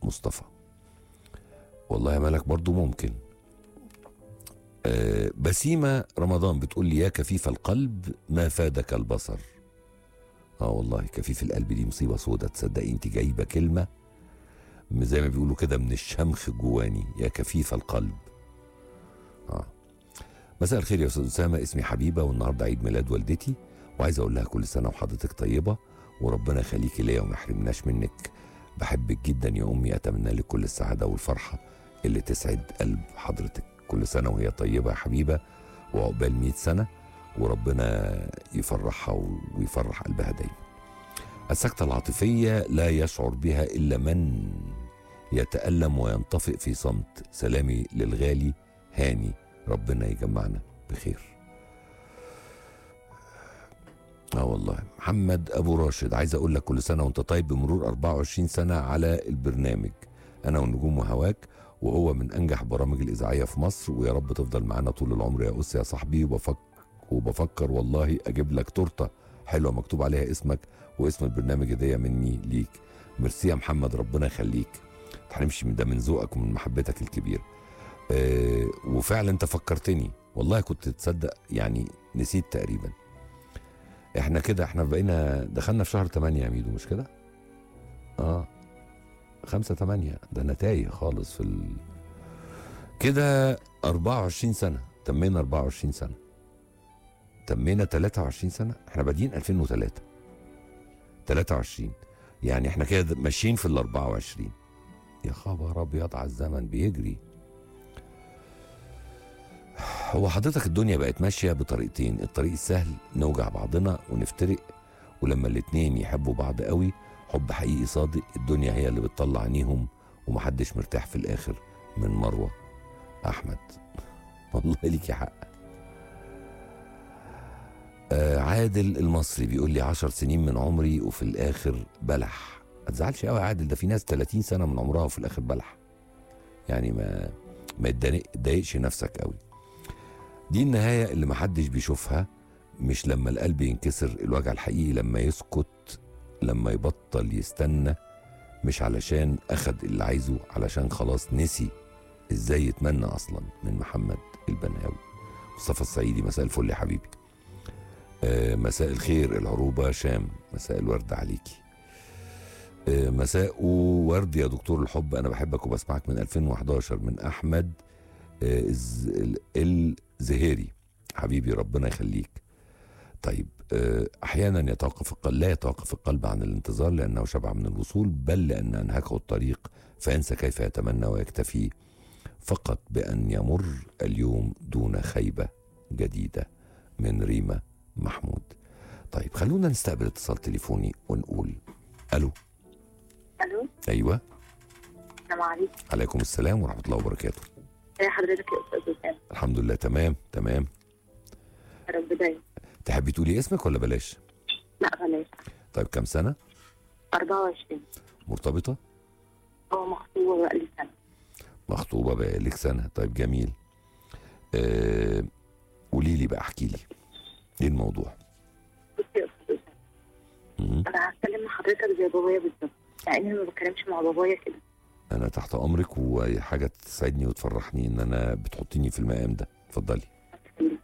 مصطفى والله يا ملك برضو ممكن آه بسيمة رمضان بتقول لي يا كفيف القلب ما فادك البصر اه والله كفيف القلب دي مصيبة سودة تصدقي انت جايبة كلمة زي ما بيقولوا كده من الشمخ جواني يا كفيف القلب اه مساء الخير يا استاذ اسامه اسمي حبيبه والنهارده عيد ميلاد والدتي وعايز اقول لها كل سنه وحضرتك طيبه وربنا يخليكي ليا وما يحرمناش منك بحبك جدا يا امي اتمنى لك كل السعاده والفرحه اللي تسعد قلب حضرتك كل سنه وهي طيبه يا حبيبه وعقبال 100 سنه وربنا يفرحها ويفرح قلبها دايما السكتة العاطفية لا يشعر بها إلا من يتألم وينطفئ في صمت سلامي للغالي هاني ربنا يجمعنا بخير اه والله محمد ابو راشد عايز اقول لك كل سنه وانت طيب بمرور 24 سنه على البرنامج انا والنجوم وهواك وهو من انجح برامج الاذاعيه في مصر ويا رب تفضل معانا طول العمر يا اس يا صاحبي وبفكر وبفكر والله اجيب لك تورته حلوه مكتوب عليها اسمك واسم البرنامج هديه مني ليك ميرسي يا محمد ربنا يخليك تحرمش من ده من ذوقك ومن محبتك الكبيره آه وفعلا انت فكرتني والله كنت تصدق يعني نسيت تقريبا احنا كده احنا بقينا دخلنا في شهر 8 يا ميدو مش كده؟ اه 5 8 ده انا تايه خالص في ال... كده 24 سنه تمينا 24 سنه تمينا 23 سنه احنا بادئين 2003 23 يعني احنا كده ماشيين في ال 24 يا خبر ابيض على الزمن بيجري هو حضرتك الدنيا بقت ماشيه بطريقتين الطريق السهل نوجع بعضنا ونفترق ولما الاتنين يحبوا بعض قوي حب حقيقي صادق الدنيا هي اللي بتطلع عينيهم ومحدش مرتاح في الاخر من مروه احمد والله ليكي حق آه عادل المصري بيقول لي عشر سنين من عمري وفي الاخر بلح ما تزعلش قوي يا عادل ده في ناس 30 سنه من عمرها وفي الاخر بلح يعني ما ما تضايقش نفسك قوي دي النهايه اللي محدش بيشوفها مش لما القلب ينكسر الوجع الحقيقي لما يسكت لما يبطل يستنى مش علشان اخد اللي عايزه علشان خلاص نسي ازاي يتمنى اصلا من محمد البناوي مصطفى الصعيدي مساء الفل يا حبيبي آه مساء الخير العروبة شام مساء الورد عليكي آه مساء ورد يا دكتور الحب أنا بحبك وبسمعك من 2011 من أحمد آه الزهيري حبيبي ربنا يخليك طيب آه أحيانا يتوقف القلب لا يتوقف القلب عن الانتظار لأنه شبع من الوصول بل لأن أنهكه الطريق فينسى كيف يتمنى ويكتفي فقط بأن يمر اليوم دون خيبة جديدة من ريما محمود طيب خلونا نستقبل اتصال تليفوني ونقول الو الو ايوه السلام عليكم عليكم السلام ورحمه الله وبركاته ازي حضرتك يا استاذ اسامه الحمد لله تمام تمام يا رب دايما تحبي تقولي اسمك ولا بلاش لا بلاش طيب كم سنه 24 مرتبطه هو مخطوبه بقالي سنه مخطوبه بقالك سنه طيب جميل آه قولي لي بقى احكي لي ايه الموضوع بصي يا استاذ اسامه مم. انا هتكلم مع حضرتك زي بابايا بالظبط لان انا ما بتكلمش مع بابايا كده انا تحت امرك وحاجه تسعدني وتفرحني ان انا بتحطيني في المقام ده اتفضلي بصي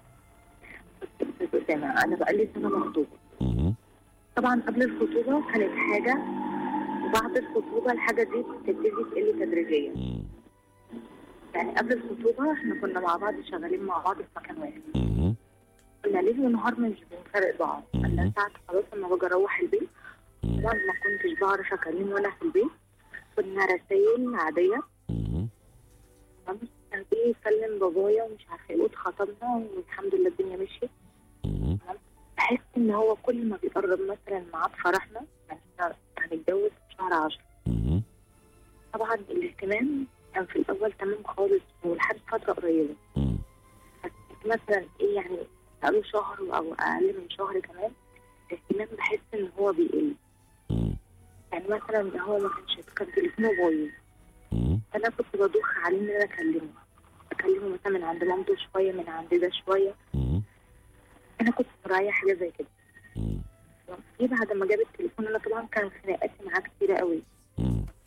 يا استاذ اسامه انا بقالي سنه مخطوبه مم. طبعا قبل الخطوبه كانت حاجه وبعد الخطوبه الحاجه دي بتبتدي تقل تدريجيا مم. يعني قبل الخطوبه احنا كنا مع بعض شغالين مع بعض في مكان واحد مم. كنا ليل ونهار مش بنفرق بعض مم. انا ساعة خلاص لما باجي اروح البيت مم. طبعا ما كنتش بعرف اكلمه وانا في البيت كنا رسايل عاديه مم. تمام؟ كان بيجي يكلم بابايا ومش عارفه ايه واتخطبنا والحمد لله الدنيا مشيت مم. بحس ان هو كل ما بيقرب مثلا ميعاد فرحنا يعني احنا هنتجوز في شهر 10 مم. طبعا الاهتمام كان في الاول تمام خالص ولحد فتره قريبه مم. بس مثلا ايه يعني بقاله شهر او اقل من شهر كمان الاهتمام بحس ان هو بيقل مم. يعني مثلا هو ما كانش كان تليفونه بايظ مم. انا كنت بدوخ عليه ان انا اكلمه اكلمه مثلا من عند مامته شويه من عند ده شويه مم. انا كنت مراعيه حاجه زي كده مم. جه بعد ما جاب التليفون انا طبعا كان خناقاتي معاه كتيره قوي مم.